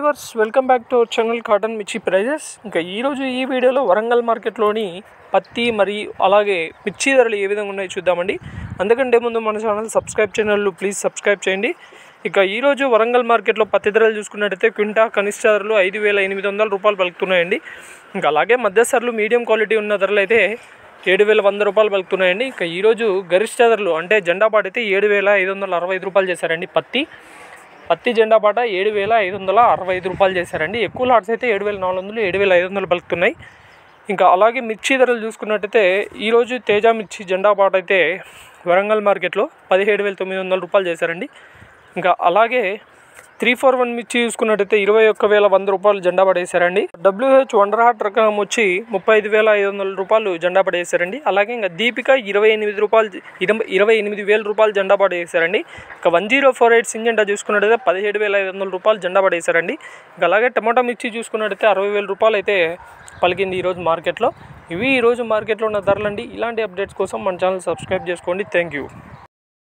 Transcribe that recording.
viewers welcome back to our channel cotton మిర్చి prices ఇంకా ఈరోజు ఈ వీడియోలో వరంగల్ మార్కెట్లోని పత్తి మరియు అలాగే మిర్చి ధరలు ఏ విధంగా ఉన్నాయో చూద్దామండి అందుకంటే ముందు మన channel subscribe channel please subscribe చేయండి ఇక ఈరోజు వరంగల్ మార్కెట్లో పత్తి ధరలు చూసుకున్నట్టయితే క్వింటా కనిష్ట ధరలు ఐదు వేల ఎనిమిది వందల రూపాయలు పలుకుతున్నాయండి ఇంకా అలాగే మధ్యస్థరులు మీడియం క్వాలిటీ ఉన్న ధరలు అయితే ఏడు వేల వంద రూపాయలు పలుకుతున్నాయండి ఇక ఈరోజు గరిష్ట ధరలు అంటే జెండా పాట అయితే ఏడు వేల ఐదు వందల అరవై ఐదు రూపాయలు చేశారండి పత్తి పత్తి జెండా పాట ఏడు వేల ఐదు వందల అరవై ఐదు రూపాయలు చేశారండి ఎక్కువ లాట్స్ అయితే ఏడు వేల నాలుగు వందలు ఏడు వేల ఐదు వందలు పలుకుతున్నాయి ఇంకా అలాగే మిర్చి ధరలు చూసుకున్నట్టయితే ఈరోజు తేజ మిర్చి జెండా పాట అయితే వరంగల్ మార్కెట్లో పదిహేడు వేల తొమ్మిది వందల రూపాయలు చేశారండి ఇంకా అలాగే త్రీ ఫోర్ వన్ మిర్చి చూసుకున్నట్టయితే ఇరవై ఒక్క వేల వంద రూపాయలు జెండా పడేశారండి డబ్ల్యూహెచ్ వండర్ హార్ట్ రకం వచ్చి ముప్పై ఐదు వేల ఐదు వందల రూపాయలు జెండా పడేశారండి అలాగే ఇంకా దీపిక ఇరవై ఎనిమిది రూపాయలు ఇరవై ఇరవై ఎనిమిది వేల రూపాయలు జెండా పడేశారండి ఇంకా one zero four eight Syngenta చూసుకున్నట్టయితే పదిహేడు వేల ఐదు వందల రూపాయలు జెండా పడేశారండి ఇంకా అలాగే టమాటా మిర్చి చూసుకున్నట్టయితే అరవై వేల రూపాయలు అయితే పలికింది ఈరోజు మార్కెట్లో ఇవి ఈరోజు మార్కెట్లో ఉన్న ధరలండి ఇలాంటి అప్డేట్స్ కోసం మన ఛానల్ సబ్స్క్రైబ్ చేసుకోండి థ్యాంక్ యూ